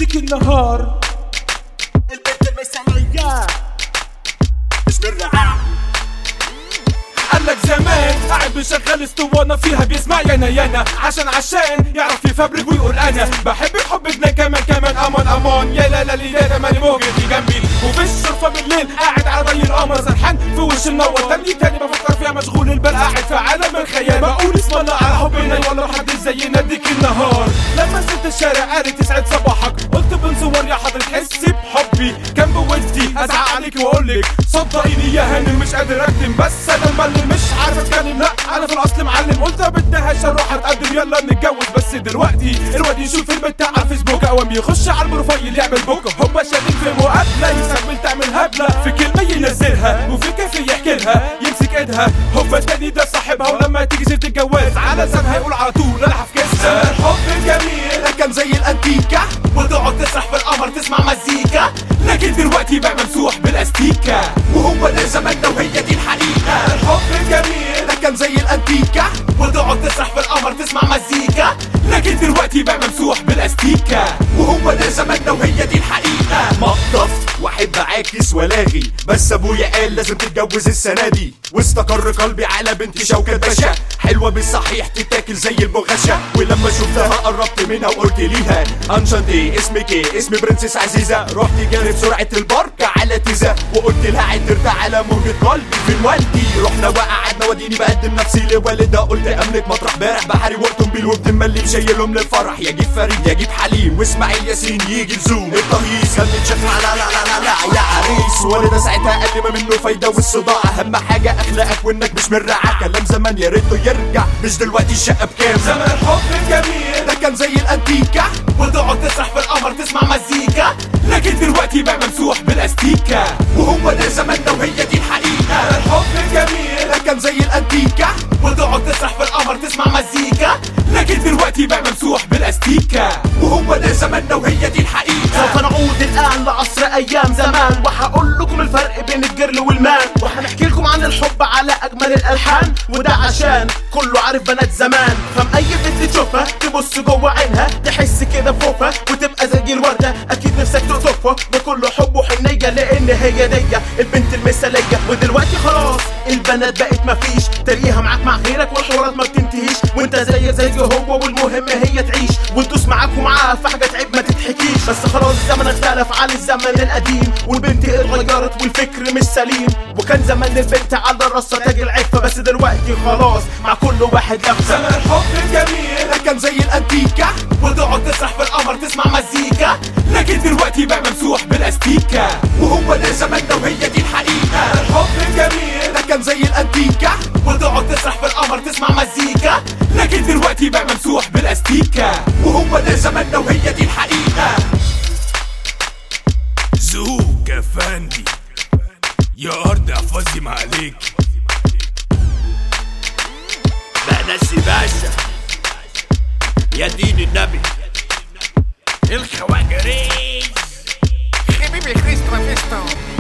ديك النهار البنت المثالية مش بالرعاع قالك زمان قاعد بشغل اسطوانة فيها بيسمع يانا يانا عشان عشان يعرف يفبرك ويقول انا بحبك حبتنا كمان كمان امان امان يا لا لا لي لا ماني موجودي جنبي وفي الشرفة بالليل قاعد على ضي القمر سرحان في وش منور تاني تاني بفكر فيها مشغول البال قاعد في عالم الخيال بقول اسم الله على حبنا ولا حد زينا ديك النهار لما نزلت الشارع قالت تسعد صباحك قلت بنصور يا حضرة تحسي بحبي كان بودي ازعق عليك واقول لك صدقيني يا هانم مش قادر اكتم بس انا مملل مش عارف اتكلم لا انا في الاصل معلم قلت بدهاش اروح اتقدم يلا نتجوز بس دلوقتي الواد يشوف البنت على الفيسبوك اوام يخش على البروفايل يعمل بوك هما شادين في مقابله يستقبل تعمل هبله في كلمه ينزلها وفي كافي يحكي لها يمسك ايدها هوبا التاني ده صاحبها ولما تيجي سيره الجواز على لسانها يقول على طول انا هفكسها الحب الجميل ده كان زي الانتيكة وتقعد تسرح في القمر تسمع مزيكا لكن دلوقتي بقى ممسوح بالاستيكه وهو ده زماننا وهي دي الحقيقة الحب الجميل ده كان زي الانتيكة وتقعد تسرح في القمر تسمع مزيكا لكن دلوقتي بقى ممسوح بالاستيكه وهو ده زماننا وهي دي الحقيقة مقطف واحب اعاكس ولاغي بس ابويا قال لازم تتجوز السنة دي واستقر قلبي على بنت شوكة باشا حلوة بالصحيح تتاكل زي المغشة ولما شفتها قربت منها وقلت ليها انشنتي اسمك ايه اسمي برنسس عزيزة رحت جاري بسرعة البركة على تيزا وقلت لها عدرت على موجة قلبي في الوالدي رحنا وقعدنا وديني بقدم نفسي لوالدها قلت املك مطرح بارح بحري وقتنبيل وبتملي مشيلهم للفرح يجيب فريد يجيب حليم واسماعيل ياسين يجي لزوم التهييس كانت شكلها لا لا لا لا لا يا عريس والدها ساعتها قال لي ما منه فايدة والصداع اهم حاجة اخلاقك وانك مش من رعاع كلام زمان يا ريته يرجع مش دلوقتي الشقة بكام زمن الحب الجميل ده كان زي الانتيكة وتقعد تسرح في القمر تسمع مزيكا لكن دلوقتي بقى ممسوح بالاستيكه وهو ده زماننا وهي دي الحقيقة الحب الجميل ده كان زي الانتيكة وتقعد تسرح في القمر تسمع مزيكا لكن دلوقتي بقى ممسوح بالاستيكه وهو ده زماننا وهي دي الحقيقة سوف نعود الآن لعصر أيام زمان وهقول لكم الفرق بين الجرل والمان وهنحكي لكم عن الحب على أجمل الألحان وده عشان كله عارف بنات زمان فم أي بنت تشوفها تبص جوه عينها تحس كده بفوفها وتبقى زي الوردة أكيد نفسك تقطفها ده كله حب وحنية لأن هي دي البنت المثالية ودلوقتي خلاص البنات بقت مفيش تلاقيها معاك مع غيرك والحوارات ما بتنتهيش وانت زي زي هو والمهم هي تعيش وتدوس معاك ومعاها في حاجة تعب ما تتحكيش بس خلاص الزمن اختلف عن الزمن القديم والبنت اتغيرت والفكر مش سليم وكان زمان البنت على راسها تاج العفة بس دلوقتي خلاص مع كل واحد لفة زمن الحب الجميل ده كان زي الانتيكة وتقعد تسرح في القمر تسمع مزيكا لكن دلوقتي بقى ممسوح بالاستيكه وهو ده زماننا وهي دي الحقيقة الحب الجميل ده كان زي الانتيكة وتقعد تسرح في القمر تسمع مزيكا لكن دلوقتي بقى ممسوح بالاستيكه وهو ده زماننا وهي دي الحقيقة زوق يا فندي يا أرض أحفظي ما عليك بنسي باشا يا دين النبي الخواجريز حبيبي كريستو فيستو